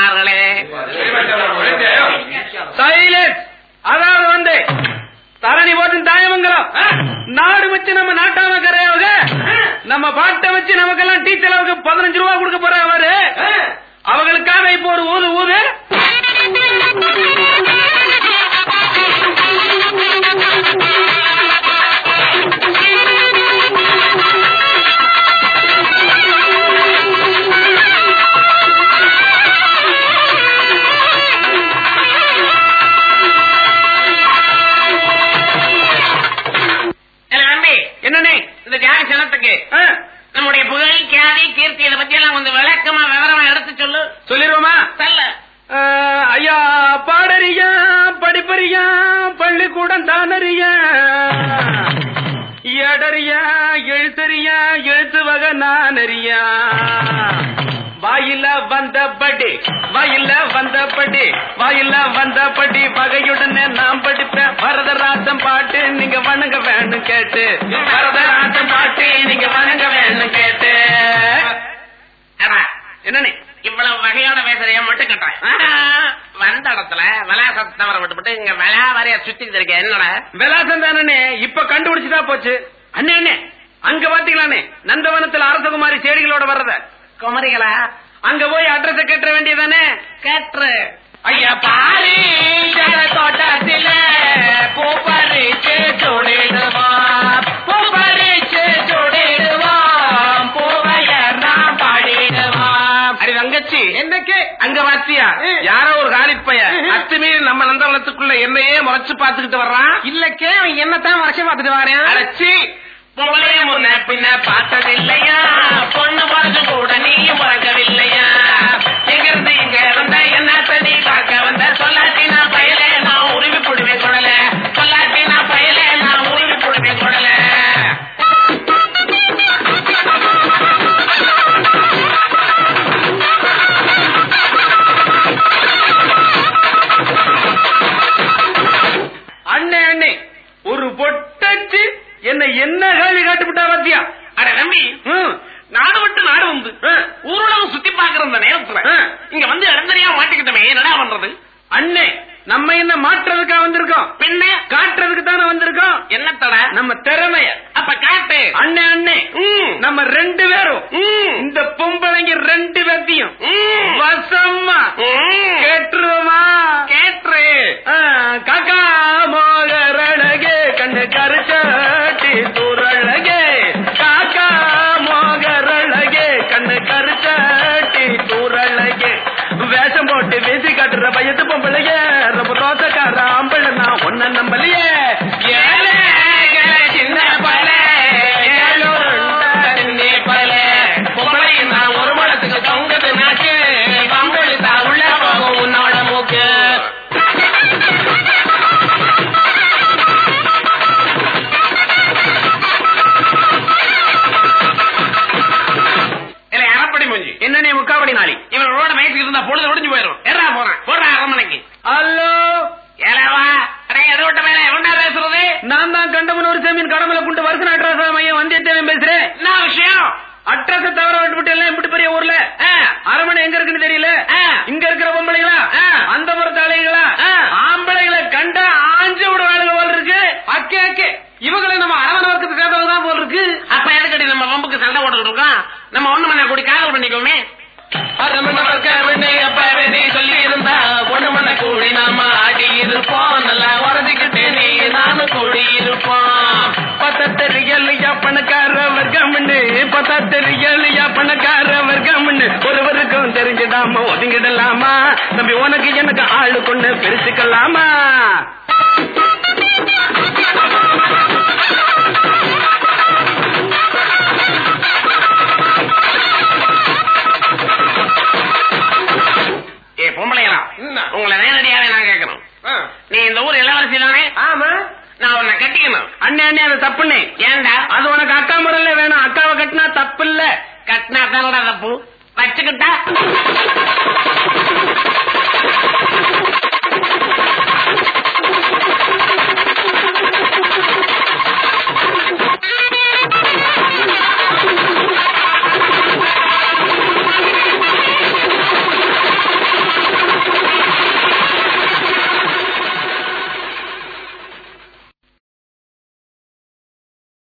சொன்னார்களே சைலன்ஸ் அதாவது வந்து தரணி போட்டு தாயமங்கலம் நாடு வச்சு நம்ம நாட்டாம கரையாவுக நம்ம பாட்டை வச்சு நமக்கெல்லாம் டீச்சர் அளவுக்கு பதினஞ்சு ரூபா கொடுக்க போற அவரு அவங்களுக்காக இப்போ ஒரு ஊது ஊது ஏல நம்பி என்னண்ணே இந்த ஜாதி சனத்துக்கு ஆ, நம்முடைய புகழ் கியாதி கீர்த்தி இதை பத்தி எல்லாம் கொஞ்சம் விளக்கமா விவரமா எடுத்து சொல்லு சொல்லிடுவோமா சொல்ல ஆ, ஐயா பாடறியா படிப்பறியா பள்ளிக்கூடம் தானறியா எடறியா எழுத்தறியா எழுத்து வகை நானறியா வாயில வந்தபடி வாயில வந்தபடி வாயில வந்தபடி வகையுடனே நாம் படிப்பேன் வரதராசம் பாட்டு நீங்க வணங்க வேணும் கேட்டு வரதராசம் பாட்டு நீங்க வணங்க வேணும் கேட்டு ஆமா, என்னண்ணே இவ்வளவு வகையோட பேசுறிய மட்டும் கட்டாயம் வந்த இடத்துல விளாசத்தை தவற விட்டுவிட்டு இங்க விளா வரைய சுத்திட்டு இருக்க என்னடா விலாசம் தானே இப்ப கண்டுபிடிச்சுதா போச்சு அண்ணே அண்ணே அங்க பாத்தீங்களாண்ணே நந்தவனத்துல அரசகுமாரி செடிகளோட வர்றத குமரிகளா அங்க போய் அட்ரஸ் கேட்ட வேண்டியதானே கேட்டு ஐயா பாரு தோட்டத்தில பூப்பறிச்சு சுடிடுவான் பூப்பறிச்சு சுடிடுவான் பூவையர் நான் பாடிடுவான் அடி தங்கச்சி என்னக்கு அங்க பாத்தியா யாரோ ஒரு காலிப்பைய அத்துமீறி நம்ம நந்தவனத்துக்குள்ள என்னையே முறைச்சு பாத்துக்கிட்டு வர்றான் இல்லக்கே அவன் என்னத்தான் வருஷம் பார்த்துட்டு வரேன் அடைச்சி பொம்பளைய முன்ன பின்ன பார்த்ததில்லையா பொண்ணு பிறகு கூட நீயும் பிறக்கவில்லையா எங்க இருந்து இங்க இருந்த என்ன தண்ணி பார்க்க வந்த சொல்லாட்டி நான் பயல நான் உருவி போடுவேன் கொடல சொல்லாட்டி நான் பயல நான் உருவி போடுவேன் கொடல அண்ணே அண்ணே ஒரு பொட்டச்சு என்ன என்ன கேள்வி காட்டுவிட்டா பாத்தியா அட நம்பி ம். நாடு விட்டு நாடு வந்து ஆ. ஊர்வலம் சுத்தி பாக்குற அந்த நேரத்துல ஆ. இங்க வந்து இடந்தறியா மாட்டிக்கிட்டமே என்னடா பண்றது அண்ணே நம்ம என்ன மாற்றுறதுக்கா வந்திருக்கோம் பின்ன காட்டுறதுக்கு தானே வந்திருக்கோம் என்னத்தட நம்ம திறமைய அப்ப காட்டு அண்ணே அண்ணே ம். நம்ம ரெண்டு பேரும் ம். இந்த பொம்பளைங்க ரெண்டு பேர்த்தையும் ம். வசமா ம். கேட்டுருவோமா கேட்டு ஆ, காக்கா மோகரழகே கண்ணு கருச்சாட்டி தூரழகே காக்கா மோகரழகே கண்ணு கருச்சாட்டி தூரழகே வேஷம் போட்டு வீசி காட்டுற பயத்து பொம்பளைய ரொம்ப தோசக்கார ஆம்பளை நான் ஒன்ன நம்பலையே ஏழை சின்ன பல ஏழோருண்டே பல பொம்பளை நான் ஒரு மடத்துக்கு தொங்குது நாக்கு பம்பெழுத்தா உள்ள போகும் உன்னோட மூக்கு இல்ல அறப்படி மூஞ்சி என்னன்னே முக்காவடி நாளி இவன் ரோட மயத்துக்கு இருந்தா பொழுது ஒடிஞ்சு போயிடும் எறா போறான் போடுறா அரமனைக்கு ஹலோ ஏலாவா அடே எது விட்ட மேல எவன்டா பேசுறது நான் தான் கண்டமன் ஒரு செமீன் கடமலை குண்டு வருஷம் அட்ரஸ் மையம் வந்தியத்தேவன் பேசுறேன் என்ன விஷயம் அட்ரஸ் தவிர விட்டுவிட்டு எல்லாம் இப்படி பெரிய ஊர்ல ஆ. அரமனை எங்க இருக்குன்னு தெரியல ஆ. இங்க இருக்கிற பொம்பளைங்களா ஆ. அந்த புறத்து ஆளுங்களா ஆ. ஆம்பளைங்களை கண்டா ஆஞ்சு விட வேலைங்க போல் இருக்கு அக்கே அக்கே இவங்களை நம்ம அரமனை வர்க்கத்துக்கு சேர்ந்தவங்க தான் போல் இருக்கு அப்ப எதுக்கடி நம்ம வம்புக்கு சண்டை போட்டுக்கிட்டு இருக்கோம் நம்ம ஒண்ணு மணி கூடி காதல் பண்ணிக்கோமே அரமனை வர்க்கவனே அப்பவே நீ சொல்லி இருந்தா பொண்ணு மண்ண கூடி நாம ஆடி இருப்போம் நல்லா உறஞ்சிக்கிட்டு நீ நானும் கூடி இருப்போம் பத்தத்தெரியலையா பணக்கார வர்க்கம்னு பத்தத்தெரியலையா பணக்கார வர்க்கம்னு ஒருவருக்கும் தெரிஞ்சிடாம ஒதுங்கிடலாமா தம்பி உனக்கு எனக்கு ஆளு கொண்டு பிரிச்சுக்கலாமா ஏ பொம்பளைங்களா உங்களை நேரடியாவே நான் கேட்கணும் நீ இந்த ஊர் இளவரசி தானே ஆமா நான் உன்னை கட்டிக்கணும் அண்ணே அண்ணே அது தப்புண்ணே ஏன்டா அது உனக்கு அக்கா முறையில வேணும் அக்காவை கட்டினா தப்பு இல்ல கட்டினா தானடா தப்பு வச்சுக்கிட்டா